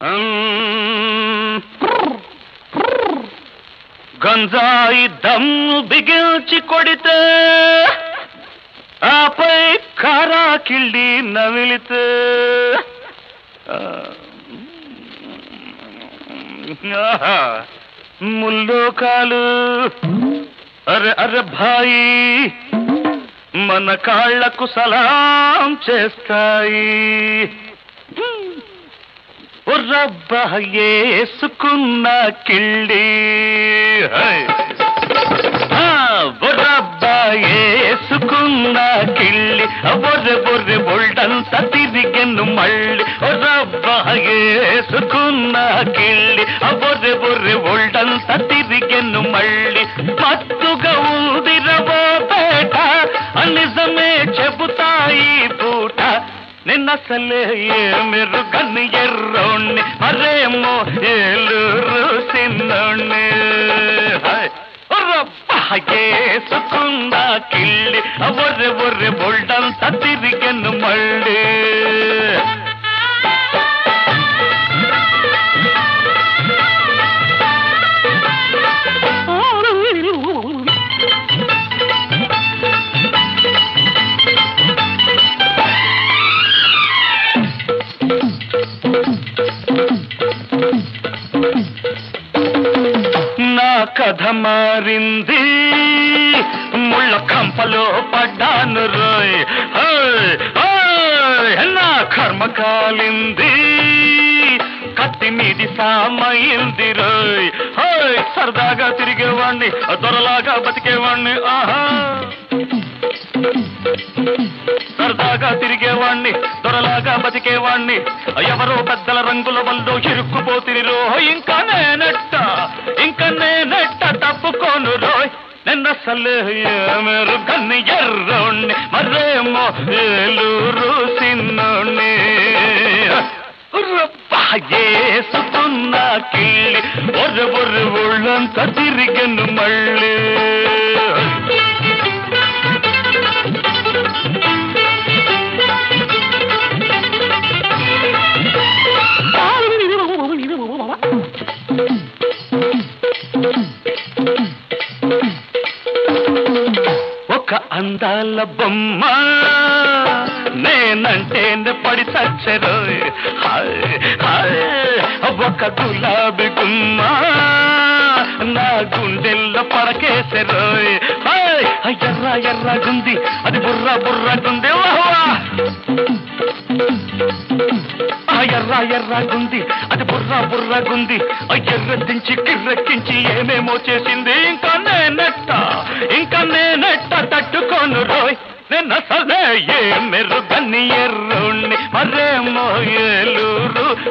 గంజాయి దమ్ము బిగించి కొడితే ఆపై కారా కిళ్ళి నమిలితే ఆ, ఆహా, ముల్లోకాలు అరే అరే భాయి మన కాళ్లకు సలాం చేస్తాయి రబ్బా ఏసుకున్న కిళ్ళి హై. ఆ, బొర్రబ్బా ఏసుకున్న కిళ్ళి బొర్రె బొర్రె బొల్డంత తిరిగెను మళ్ళీ రబ్బా ఏసుకున్న కిళ్ళి బొర్రె బొర్రె బొల్డంత తిరిగెను మళ్ళీ మత్తుగా ఊదిరవో పేట నిజమే చెబుతాయి పూట నిన్నసలే మీరు కన్ను ఎర్రోణ్ణి మరేమో ఏలూరు సిన్నోణ్ణి ఏసుకున్న కిళ్ళి బొర్రె బొర్రె బొల్డంత తిరిగెను మళ్ళీ నా కథ మారింది ముళ్ళ కంపలో పడ్డాను రోయ్ హోయ్, హోయ్, నా కర్మ కాలింది కత్తి మీది సామైంది రోయ్ హోయ్ సరదాగా తిరిగేవాణ్ణి దొరలాగా బతికేవాణ్ణి ఆహా సరదాగా తిరిగేవాణ్ణి దొరలాగా బతికేవాణ్ణి ఎవరో పెద్దల రంగుల వల్ల ఇరుక్కుపోతిని రో ఇంకా నేనెట్ట ఇంకా నేనెట్ట తప్పుకోను రోయ్ నిన్న సలే మీరు కన్ను ఎర్రోణ్ణి మరేమో ఏలూరు సిన్నోణ్ణి ఏసుకున్న కిళ్ళి ఒర్రె బొర్రె ఒళ్ళంతా తిరిగను మళ్ళీ ఒక అందాల బొమ్మ నేనంటే పడి చచ్చరు ఒక గులాబీ గుమ్మ నా గుండెల్లో పడకేసరు ఎర్ర ఎర్రగుంది అది బుర్ర బుర్రగుంది వాహ్ ఆ ఎర్ర ఎర్రగుంది అది బుర్ర బుర్రగుంది ఆ ఎర్రెత్తించి కిర్రెక్కించి ఏమేమో చేసింది ఇంకా నేనెట్ట ఇంకా నేనెట్ట తట్టుకోను రోయ్ నిన్న సదే ఏ మెరుగని ఎర్రుణ్ణి మరేమో ఏలూరు